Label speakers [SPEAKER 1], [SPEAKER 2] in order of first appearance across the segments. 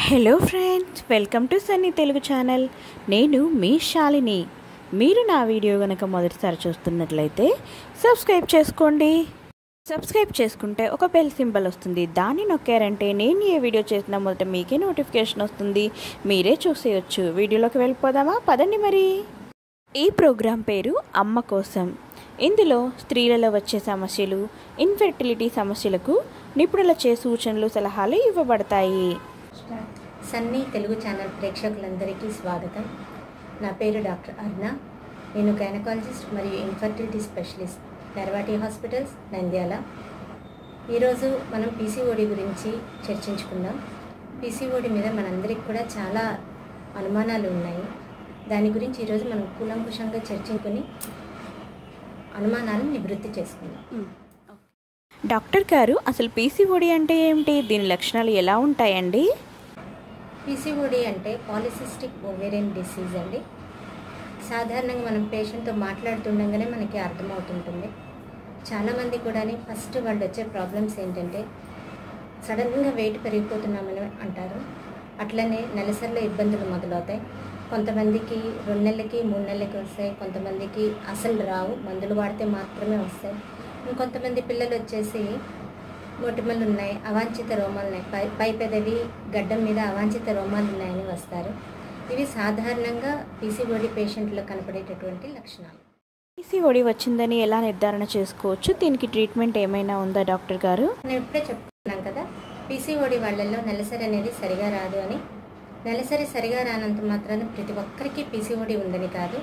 [SPEAKER 1] hello friends welcome to Sunny Telugu channel నేను మీ శాలిని మీరు నా వీడియో కనుక మొదటిసారి చూస్తున్నట్లయితే సబ్స్క్రైబ్ చేసుకోండి సబ్స్క్రైబ్ చేసుకుంటే ఒక బెల్ సింబల్ వస్తుంది దాన్ని నొక్కారంటే నేను ఏ వీడియో చేసినా మొదట మీకే నోటిఫికేషన్ వస్తుంది మీరే చూసేయచ్చు వీడియోలోకి వెళ్ళిపోదామా పదండి మరి ఈ ప్రోగ్రాం పేరు అమ్మ కోసం ఇందులో స్త్రీలలో వచ్చే సమస్యలు ఇన్ఫెర్టిలిటీ సమస్యలకు నిపుణులచే సూచనలు సలహాలు ఇవ్వబడతాయి
[SPEAKER 2] సన్నీ తెలుగు ఛానల్ ప్రేక్షకులందరికీ స్వాగతం నా పేరు డాక్టర్ అర్ణ నేను గైనకాలజిస్ట్ మరియు ఇన్ఫర్టిలిటీ స్పెషలిస్ట్ నర్వాటి హాస్పిటల్స్ నంద్యాల ఈరోజు మనం పీసీఓడి గురించి చర్చించుకుందాం పీసీఓడి మీద మనందరికి కూడా చాలా అనుమానాలు ఉన్నాయి దాని గురించి ఈరోజు మనం కూలంకుషంగా చర్చించుకొని అనుమానాలను నివృత్తి చేసుకుందాం
[SPEAKER 1] డాక్టర్ గారు అసలు పీసీఓడి అంటే ఏమిటి దీని లక్షణాలు ఎలా ఉంటాయండి
[SPEAKER 2] పీసీఓడి అంటే పాలిసిస్టిక్ ఓవేరియన్ డిసీజ్ అండి సాధారణంగా మనం పేషెంట్తో మాట్లాడుతుండగానే మనకి అర్థమవుతుంటుంది చాలామంది కూడా ఫస్ట్ వాళ్ళు వచ్చే ప్రాబ్లమ్స్ ఏంటంటే సడన్గా వెయిట్ పెరిగిపోతున్నామని అంటారు అట్లనే నెలసరిలో ఇబ్బందులు మొదలవుతాయి కొంతమందికి రెండు నెలలకి మూడు నెలలకి వస్తాయి కొంతమందికి అసలు రావు మందులు వాడితే మాత్రమే వస్తాయి ఇంకొంతమంది పిల్లలు వచ్చేసి మొటిమలు ఉన్నాయి అవాంఛిత రోమాలు ఉన్నాయి పై పై పెదవి గడ్డం మీద అవాంఛిత రోమాలు ఉన్నాయని వస్తారు ఇవి సాధారణంగా పీసీఓడి పేషెంట్లో కనపడేటటువంటి లక్షణాలు
[SPEAKER 1] పీసీఓడి వచ్చిందని ఎలా నిర్ధారణ చేసుకోవచ్చు దీనికి ట్రీట్మెంట్ ఏమైనా ఉందా డాక్టర్ గారు
[SPEAKER 2] నేను ఇప్పుడే చెప్తున్నాం కదా పీసీఓడి వాళ్ళల్లో నెలసరి అనేది సరిగా రాదు అని నెలసరి సరిగా రానంత మాత్రాన ప్రతి ఒక్కరికి పీసీఓడి ఉందని కాదు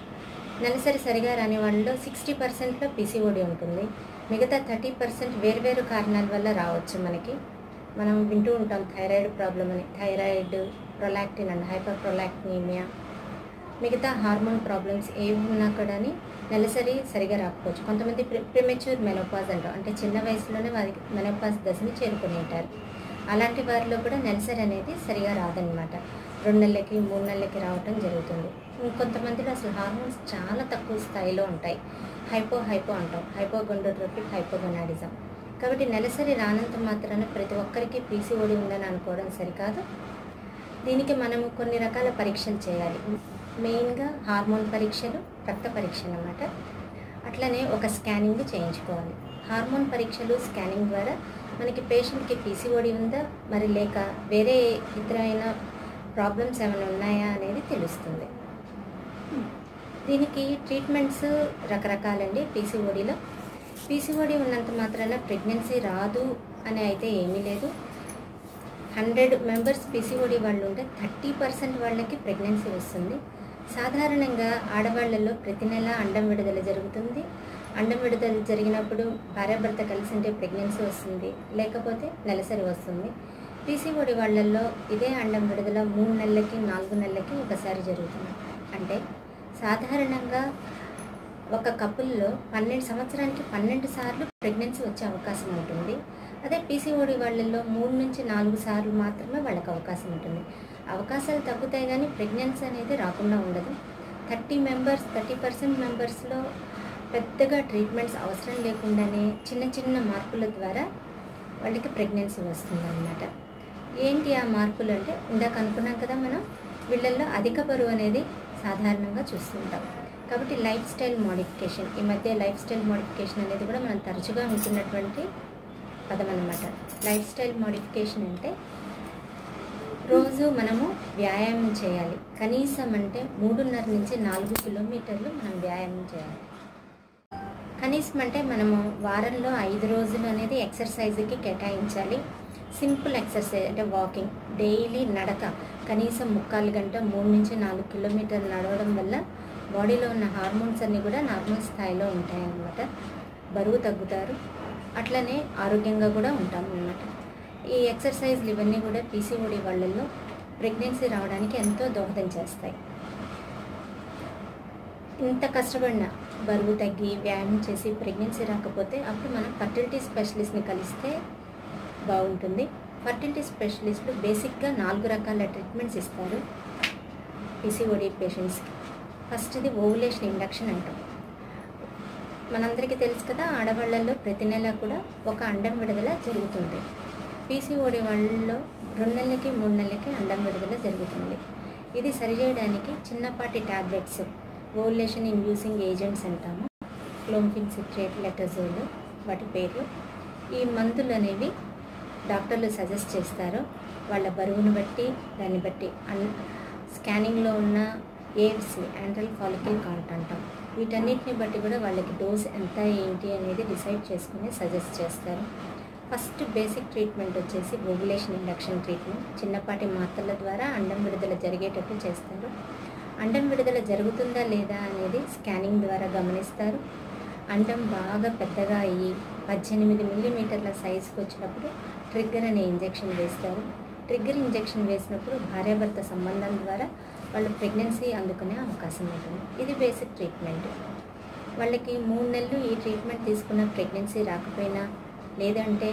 [SPEAKER 2] నెలసరి సరిగా రాని వాళ్ళలో సిక్స్టీ పర్సెంట్లో పీసీఓడి ఉంటుంది మిగతా థర్టీ పర్సెంట్ వేరువేరు కారణాల వల్ల రావచ్చు మనకి మనం వింటూ ఉంటాం థైరాయిడ్ ప్రాబ్లం అని thyroid prolactin and hyperprolactinaemia మిగతా హార్మోన్ ప్రాబ్లమ్స్ ఏవి ఉన్నా కూడా నెలసరి సరిగా రాకపోవచ్చు కొంతమంది ప్రి ప్రిమెచ్యూర్ మెనోపాజ్ అంటాం అంటే చిన్న వయసులోనే వారికి మెనోపాజ్ దశని చేరుకుని ఉంటారు అలాంటి వారిలో కూడా నెలసరి అనేది సరిగా రాదనమాట రెండు నెలలకి మూడు నెలలకి రావటం జరుగుతుంది ఇంకొంతమందిలో అసలు హార్మోన్స్ చాలా తక్కువ స్థాయిలో ఉంటాయి హైపో హైపో అంటాం హైపోగొండోట్రోపిక్ హైపోగొనాడిజం కాబట్టి నెలసరి రానంత మాత్రాన ప్రతి ఒక్కరికి పీసీఓడి ఉందని అనుకోవడం సరికాదు దీనికి మనము కొన్ని రకాల పరీక్షలు చేయాలి మెయిన్గా హార్మోన్ పరీక్షలు రక్త పరీక్ష అన్నమాట అట్లనే ఒక స్కానింగ్ చేయించుకోవాలి హార్మోన్ పరీక్షలు స్కానింగ్ ద్వారా మనకి పేషెంట్కి పీసీఓడి ఉందా మరి లేక వేరే ఇతరమైన ప్రాబ్లమ్స్ ఏమైనా ఉన్నాయా అనేది తెలుస్తుంది దీనికి ట్రీట్మెంట్స్ రకరకాలండి పీసీఓడిలో పీసీఓడి ఉన్నంత మాత్రాన ప్రెగ్నెన్సీ రాదు అని అయితే ఏమీ లేదు హండ్రెడ్ మెంబర్స్ పీసీఓడి వాళ్ళు ఉంటే థర్టీ పర్సెంట్ వాళ్ళకి ప్రెగ్నెన్సీ వస్తుంది సాధారణంగా ఆడవాళ్ళలో ప్రతి నెల అండం విడుదల జరుగుతుంది అండం విడుదల జరిగినప్పుడు భార్యాభర్త కలిసి ఉంటే ప్రెగ్నెన్సీ వస్తుంది లేకపోతే నెలసరి వస్తుంది పీసీఓడి వాళ్ళల్లో ఇదే అండం విడుదల మూడు నెలలకి నాలుగు నెలలకి ఒకసారి జరుగుతుంది అంటే సాధారణంగా ఒక కపుల్లో పన్నెండు సంవత్సరానికి పన్నెండు సార్లు ప్రెగ్నెన్సీ వచ్చే అవకాశం ఉంటుంది అదే పీసీఓడి వాళ్ళల్లో మూడు నుంచి నాలుగు సార్లు మాత్రమే వాళ్ళకి అవకాశం ఉంటుంది అవకాశాలు తగ్గుతాయి కానీ ప్రెగ్నెన్సీ అనేది రాకుండా ఉండదు థర్టీ మెంబర్స్ థర్టీ పర్సెంట్ మెంబర్స్లో పెద్దగా ట్రీట్మెంట్స్ అవసరం లేకుండానే చిన్న చిన్న మార్పుల ద్వారా వాళ్ళకి ప్రెగ్నెన్సీ వస్తుందన్నమాట ఏంటి ఆ మార్పులు అంటే ఇందాక అనుకున్నాం కదా మనం వీళ్ళల్లో అధిక బరువు అనేది సాధారణంగా చూస్తుంటాం కాబట్టి లైఫ్ స్టైల్ మోడిఫికేషన్ ఈ మధ్య లైఫ్ స్టైల్ మోడిఫికేషన్ అనేది కూడా మనం తరచుగా ఉంటున్నటువంటి పదం అనమాట లైఫ్ స్టైల్ మోడిఫికేషన్ అంటే రోజు మనము వ్యాయామం చేయాలి కనీసం అంటే మూడున్నర నుంచి నాలుగు కిలోమీటర్లు మనం వ్యాయామం చేయాలి కనీసం అంటే మనము వారంలో ఐదు రోజులు అనేది ఎక్సర్సైజ్కి కేటాయించాలి సింపుల్ ఎక్సర్సైజ్ అంటే వాకింగ్ డైలీ నడక కనీసం ముక్కాలు గంట మూడు నుంచి నాలుగు కిలోమీటర్లు నడవడం వల్ల బాడీలో ఉన్న హార్మోన్స్ అన్నీ కూడా నార్మల్ స్థాయిలో ఉంటాయన్నమాట బరువు తగ్గుతారు అట్లనే ఆరోగ్యంగా కూడా ఉంటాం అన్నమాట ఈ ఎక్సర్సైజ్లు ఇవన్నీ కూడా పీసీఓడి వాళ్ళల్లో ప్రెగ్నెన్సీ రావడానికి ఎంతో దోహదం చేస్తాయి ఇంత కష్టపడిన బరువు తగ్గి వ్యాయామం చేసి ప్రెగ్నెన్సీ రాకపోతే అప్పుడు మనం ఫర్టిలిటీ స్పెషలిస్ట్ని కలిస్తే బాగుంటుంది ఫర్టిలిటీ స్పెషలిస్టులు బేసిక్గా నాలుగు రకాల ట్రీట్మెంట్స్ ఇస్తారు పీసీఓడి పేషెంట్స్కి ఫస్ట్ది ఓవులేషన్ ఇండక్షన్ అంటాం మనందరికీ తెలుసు కదా ఆడవాళ్ళల్లో ప్రతి నెల కూడా ఒక అండం విడుదల జరుగుతుంది పీసీఓడి వాళ్ళలో రెండు నెలలకి మూడు నెలలకి అండం విడుదల జరుగుతుంది ఇది సరిచేయడానికి చిన్నపాటి ట్యాబ్లెట్స్ ఓవులేషన్ ఇండ్యూసింగ్ ఏజెంట్స్ అంటాము క్లోమ్ఫిన్ సిట్రేట్ లెటజోల్ వాటి పేర్లు ఈ మందులు అనేవి డాక్టర్లు సజెస్ట్ చేస్తారు వాళ్ళ బరువును బట్టి దాన్ని బట్టి అన్ స్కానింగ్లో ఉన్న ఎయిడ్స్ని యాండ్రల్ ఫాలికల్ కౌంట్ అంటాం వీటన్నిటిని బట్టి కూడా వాళ్ళకి డోస్ ఎంత ఏంటి అనేది డిసైడ్ చేసుకుని సజెస్ట్ చేస్తారు ఫస్ట్ బేసిక్ ట్రీట్మెంట్ వచ్చేసి ఓవులేషన్ ఇండక్షన్ ట్రీట్మెంట్ చిన్నపాటి మాత్రల ద్వారా అండం విడుదల జరిగేటట్టు చేస్తారు అండం విడుదల జరుగుతుందా లేదా అనేది స్కానింగ్ ద్వారా గమనిస్తారు అండం బాగా పెద్దగా అయ్యి పద్దెనిమిది మిల్లీమీటర్ల సైజుకి వచ్చినప్పుడు ట్రిగ్గర్ అనే ఇంజెక్షన్ వేస్తారు ట్రిగ్గర్ ఇంజెక్షన్ వేసినప్పుడు భార్యాభర్త సంబంధం ద్వారా వాళ్ళు ప్రెగ్నెన్సీ అందుకునే అవకాశం ఉంటుంది ఇది బేసిక్ ట్రీట్మెంట్ వాళ్ళకి మూడు నెలలు ఈ ట్రీట్మెంట్ తీసుకున్న ప్రెగ్నెన్సీ రాకపోయినా లేదంటే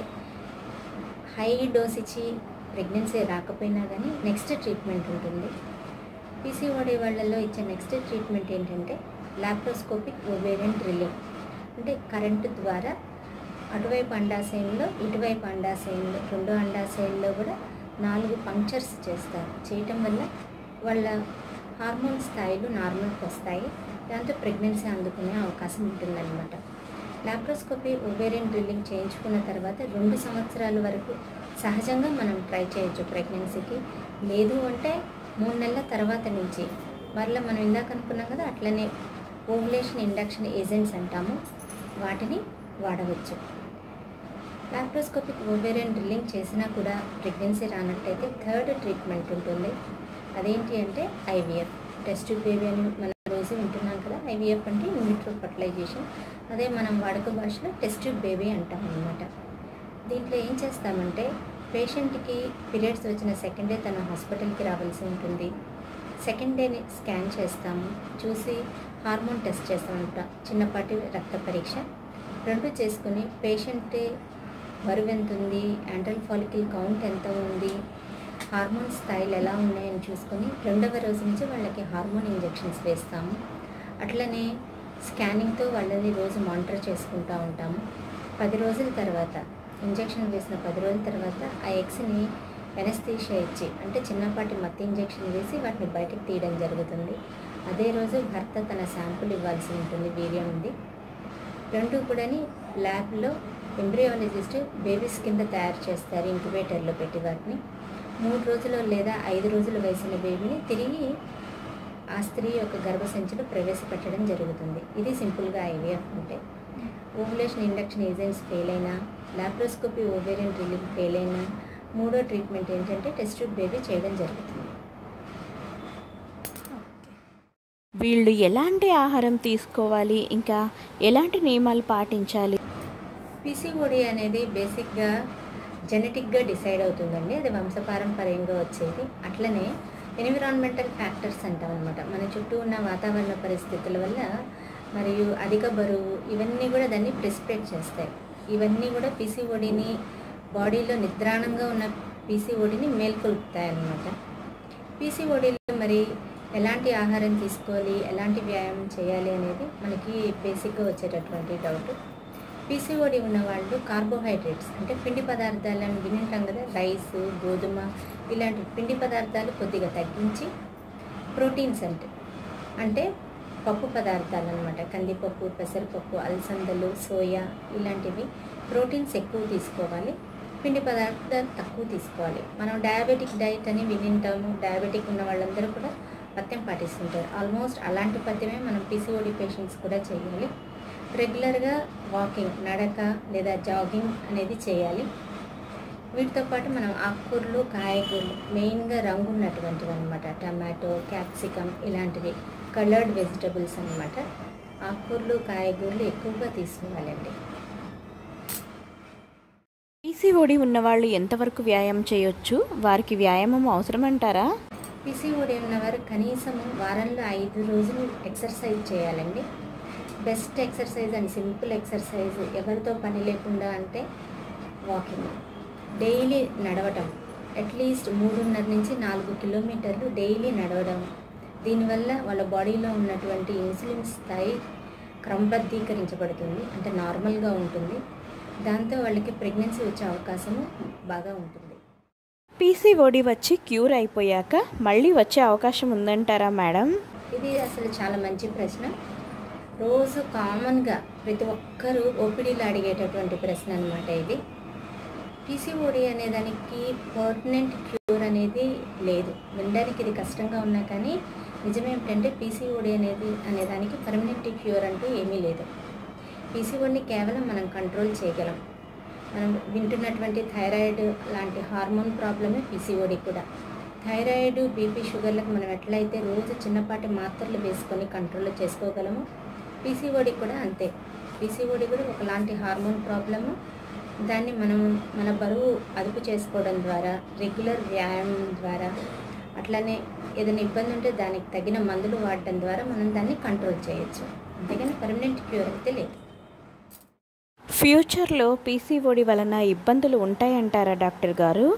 [SPEAKER 2] హై డోస్ ఇచ్చి ప్రెగ్నెన్సీ రాకపోయినా కానీ నెక్స్ట్ ట్రీట్మెంట్ ఉంటుంది పీసీఓడి వాళ్ళల్లో ఇచ్చే నెక్స్ట్ ట్రీట్మెంట్ ఏంటంటే లాప్రోస్కోపిక్ ఓవేరియన్ డ్రిల్లింగ్ అంటే కరెంటు ద్వారా అటువైపు అండాశయంలో ఇటువైపు అండాశయంలో రెండో అండాశయంలో కూడా నాలుగు పంక్చర్స్ చేస్తారు చేయటం వల్ల వాళ్ళ హార్మోన్ స్థాయిలు నార్మల్కి వస్తాయి దాంతో ప్రెగ్నెన్సీ అందుకునే అవకాశం ఉంటుందన్నమాట లాప్రోస్కోపీ ఓవేరియన్ డ్రిల్లింగ్ చేయించుకున్న తర్వాత రెండు సంవత్సరాల వరకు సహజంగా మనం ట్రై చేయొచ్చు ప్రెగ్నెన్సీకి లేదు అంటే మూడు నెలల తర్వాత నుంచి మరలా మనం ఇందాక అనుకున్నాం కదా అట్లనే ఓవులేషన్ ఇండక్షన్ ఏజెంట్స్ అంటాము వాటిని వాడవచ్చు లాప్రోస్కోపిక్ ఓవేరియన్ డ్రిల్లింగ్ చేసినా కూడా ప్రెగ్నెన్సీ రానట్టయితే థర్డ్ ట్రీట్మెంట్ ఉంటుంది అదేంటి అంటే ఐవీఎఫ్ టెస్ట్ బేబీ అని మనం రోజు వింటున్నాం కదా ఐవీఎఫ్ అంటే ఇన్విట్రో ఫర్టిలైజేషన్ అదే మనం వాడుక భాషలో టెస్ట్ బేబీ అంటాం అనమాట దీంట్లో ఏం చేస్తామంటే పేషెంట్కి పీరియడ్స్ వచ్చిన సెకండ్ డే తన హాస్పిటల్కి రావాల్సి ఉంటుంది సెకండ్ డేని స్కాన్ చేస్తాము చూసి హార్మోన్ టెస్ట్ చేస్తామంట చిన్నపాటి రక్త పరీక్ష రెండు చేసుకుని పేషెంట్ బరువు ఎంత ఉంది యాండ్రల్ ఫాలికల్ కౌంట్ ఎంత ఉంది హార్మోన్ స్థాయిలు ఎలా ఉన్నాయని చూసుకొని రెండవ రోజు నుంచి వాళ్ళకి హార్మోన్ ఇంజెక్షన్స్ వేస్తాము అట్లనే స్కానింగ్తో వాళ్ళని రోజు మానిటర్ చేసుకుంటూ ఉంటాము పది రోజుల తర్వాత ఇంజెక్షన్ వేసిన పది రోజుల తర్వాత ఆ ఎగ్స్ని ఎనస్థీషియా ఇచ్చి అంటే చిన్నపాటి మత్తి ఇంజెక్షన్ వేసి వాటిని బయటకు తీయడం జరుగుతుంది అదే రోజు భర్త తన శాంపుల్ ఇవ్వాల్సి ఉంటుంది వీర్యం ఉంది రెండు కూడాని ల్యాబ్లో ఎంబ్రియాలజిస్ట్ బేబీస్ కింద తయారు చేస్తారు ఇంక్యుబేటర్లో పెట్టి వాటిని మూడు రోజులు లేదా ఐదు రోజుల వయసున్న బేబీని తిరిగి ఆ స్త్రీ యొక్క గర్భసంచిలో ప్రవేశపెట్టడం జరుగుతుంది ఇది సింపుల్గా ఐవీఎఫ్ అంటే ఓవులేషన్ ఇండక్షన్ ఏజెంట్స్ ఫెయిల్ అయినా లాప్రోస్కోపీ ఓవేరియన్ డ్రిల్లింగ్ ఫెయిల్ అయినా మూడో ట్రీట్మెంట్ ఏంటంటే టెస్ట్ బేబీ చేయడం జరుగుతుంది
[SPEAKER 1] వీళ్ళు ఎలాంటి ఆహారం తీసుకోవాలి ఇంకా ఎలాంటి నియమాలు పాటించాలి
[SPEAKER 2] పీసీఓడి అనేది బేసిక్గా జెనెటిక్గా డిసైడ్ అవుతుందండి అది వంశపారంపర్యంగా వచ్చేది అట్లనే ఎన్విరాన్మెంటల్ ఫ్యాక్టర్స్ అంటాం అనమాట మన చుట్టూ ఉన్న వాతావరణ పరిస్థితుల వల్ల మరియు అధిక బరువు ఇవన్నీ కూడా దాన్ని ప్రిస్క్రైబ్ చేస్తాయి ఇవన్నీ కూడా పీసీఓడిని బాడీలో నిద్రాణంగా ఉన్న పీసీఓడిని మేల్కొల్పుతాయి అన్నమాట పీసీఓడిలో మరి ఎలాంటి ఆహారం తీసుకోవాలి ఎలాంటి వ్యాయామం చేయాలి అనేది మనకి బేసిక్గా వచ్చేటటువంటి డౌట్ పీసీఓడి ఉన్న వాళ్ళు కార్బోహైడ్రేట్స్ అంటే పిండి పదార్థాలను వినింటాం కదా రైస్ గోధుమ ఇలాంటి పిండి పదార్థాలు కొద్దిగా తగ్గించి ప్రోటీన్స్ అంటే అంటే పప్పు పదార్థాలు అనమాట కందిపప్పు పెసరపప్పు అలసందలు సోయా ఇలాంటివి ప్రోటీన్స్ ఎక్కువ తీసుకోవాలి పిండి పదార్థాలు తక్కువ తీసుకోవాలి మనం డయాబెటిక్ డైట్ అని వినింటాము డయాబెటిక్ ఉన్న వాళ్ళందరూ కూడా పథ్యం పాటిస్తుంటారు ఆల్మోస్ట్ అలాంటి పథ్యమే మనం పీసీఓడి పేషెంట్స్ కూడా చేయాలి రెగ్యులర్గా వాకింగ్ నడక లేదా జాగింగ్ అనేది చేయాలి వీటితో పాటు మనం ఆకుకూరలు కాయగూరలు మెయిన్గా రంగు ఉన్నటువంటివి అనమాట టమాటో క్యాప్సికమ్ ఇలాంటివి కలర్డ్ వెజిటబుల్స్ అనమాట ఆకుకూరలు కాయగూరలు ఎక్కువగా తీసుకోవాలండి
[SPEAKER 1] పీసీఓడి ఉన్నవాళ్ళు ఎంతవరకు వ్యాయామం చేయొచ్చు వారికి వ్యాయామం అవసరమంటారా
[SPEAKER 2] పీసీఓడి ఉన్నవారు కనీసం వారంలో ఐదు రోజులు ఎక్సర్సైజ్ చేయాలండి best exercise and simple exercise ఎవరితో పని లేకుండా అంటే వాకింగ్ డైలీ నడవటం అట్లీస్ట్ మూడున్నర నుంచి నాలుగు కిలోమీటర్లు డైలీ నడవడం దీనివల్ల వాళ్ళ బాడీలో ఉన్నటువంటి ఇన్సులిన్ స్థాయి క్రమబద్ధీకరించబడుతుంది అంటే నార్మల్గా ఉంటుంది దాంతో వాళ్ళకి ప్రెగ్నెన్సీ వచ్చే అవకాశము బాగా ఉంటుంది
[SPEAKER 1] పీసీఓడి వచ్చి క్యూర్ అయిపోయాక మళ్ళీ వచ్చే అవకాశం ఉందంటారా మేడం
[SPEAKER 2] ఇది అసలు చాలా మంచి ప్రశ్న రోజు కామన్గా ప్రతి ఒక్కరూ ఓపీడీలో అడిగేటటువంటి ప్రశ్న అనమాట ఇది పీసీఓడి అనే దానికి పర్మనెంట్ క్యూర్ అనేది లేదు వినడానికి ఇది కష్టంగా ఉన్నా కానీ నిజమేమిటంటే పీసీఓడి అనేది అనే దానికి పర్మనెంట్ క్యూర్ అంటూ ఏమీ లేదు పీసీఓడిని కేవలం మనం కంట్రోల్ చేయగలం మనం వింటున్నటువంటి థైరాయిడ్ లాంటి హార్మోన్ ప్రాబ్లమే పీసీఓడి కూడా థైరాయిడ్ బీపీ షుగర్లకు మనం ఎట్లయితే రోజు చిన్నపాటి మాత్రలు వేసుకొని కంట్రోల్ చేసుకోగలమో పీసీఓడి కూడా అంతే పీసీఓడి కూడా ఒకలాంటి హార్మోన్ ప్రాబ్లము దాన్ని మనం మన బరువు అదుపు చేసుకోవడం ద్వారా రెగ్యులర్ వ్యాయామం ద్వారా అట్లనే ఏదైనా ఇబ్బంది ఉంటే దానికి తగిన మందులు వాడడం ద్వారా మనం దాన్ని కంట్రోల్ చేయొచ్చు అంతేగాని పర్మనెంట్ క్యూర్ అయితే లేదు
[SPEAKER 1] ఫ్యూచర్లో పీసీఓడి వలన ఇబ్బందులు ఉంటాయంటారా డాక్టర్ గారు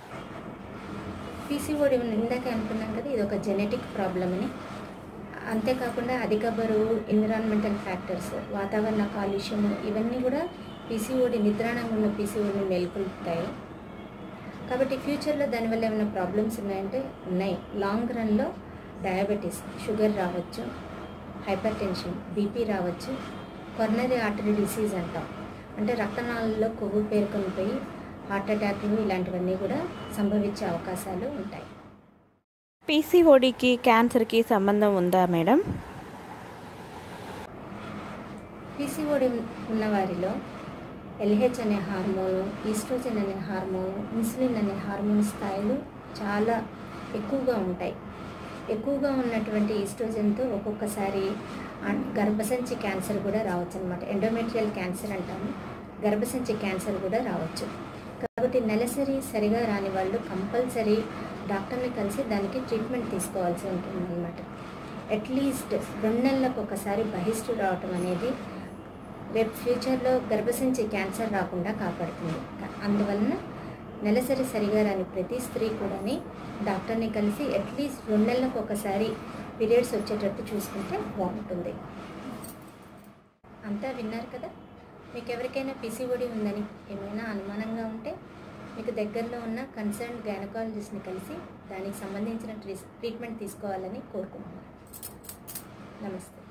[SPEAKER 2] పీసీఓడి ఇందాక అనుకున్నాం కదా ఇది ఒక జెనెటిక్ ప్రాబ్లమ్ అని అంతేకాకుండా అధిక బరువు ఎన్విరాన్మెంటల్ ఫ్యాక్టర్స్ వాతావరణ కాలుష్యము ఇవన్నీ కూడా పీసీఓడి నిద్రాణంగా ఉన్న పీసీఓడిని మేల్కొల్పుతాయి కాబట్టి ఫ్యూచర్లో దానివల్ల ఏమైనా ప్రాబ్లమ్స్ ఉన్నాయంటే ఉన్నాయి లాంగ్ రన్లో డయాబెటీస్ షుగర్ రావచ్చు హైపర్ టెన్షన్ బీపీ రావచ్చు కొర్నరీ ఆర్టరీ డిసీజ్ అంటాం అంటే రక్తనాళాల్లో కొవ్వు పేరుకొని పోయి హార్ట్ అటాక్లు ఇలాంటివన్నీ కూడా సంభవించే అవకాశాలు ఉంటాయి
[SPEAKER 1] పీసీఓడికి క్యాన్సర్కి సంబంధం ఉందా మేడం
[SPEAKER 2] పీసీఓడి ఉన్న వారిలో ఎల్హెచ్ అనే హార్మోను ఈస్ట్రోజన్ అనే హార్మోను ఇన్సులిన్ అనే హార్మోన్ స్థాయిలు చాలా ఎక్కువగా ఉంటాయి ఎక్కువగా ఉన్నటువంటి ఈస్ట్రోజన్తో ఒక్కొక్కసారి ఆ- గర్భసంచి క్యాన్సర్ కూడా రావచ్చు అనమాట ఎండోమెట్రియల్ క్యాన్సర్ అంటాము గర్భసంచి క్యాన్సర్ కూడా రావచ్చు కాబట్టి నెలసరి సరిగా రాని వాళ్ళు కంపల్సరీ డాక్టర్ని కలిసి దానికి ట్రీట్మెంట్ తీసుకోవాల్సి ఉంటుంది అనమాట అట్లీస్ట్ రెండు నెలలకు ఒకసారి బహిష్టు రావటం అనేది రేపు ఫ్యూచర్లో గర్భసంచి క్యాన్సర్ రాకుండా కాపాడుతుంది కా- అందువలన నెలసరి సరిగా రాని ప్రతి స్త్రీ కూడాని డాక్టర్ని కలిసి అట్లీస్ట్ రెండు నెలలకు ఒకసారి పీరియడ్స్ వచ్చేటట్టు చూసుకుంటే బాగుంటుంది అంతా విన్నారు కదా మీకు ఎవరికైనా పిసిఓడి ఉందని ఏమైనా అనుమానంగా ఉంటే మీకు దగ్గరలో ఉన్న కన్సర్న్ గైనకాలజిస్ట్ని కలిసి దానికి సంబంధించిన ట్రీస్ ట్రీట్మెంట్ తీసుకోవాలని కోరుకుంటున్నాను నమస్తే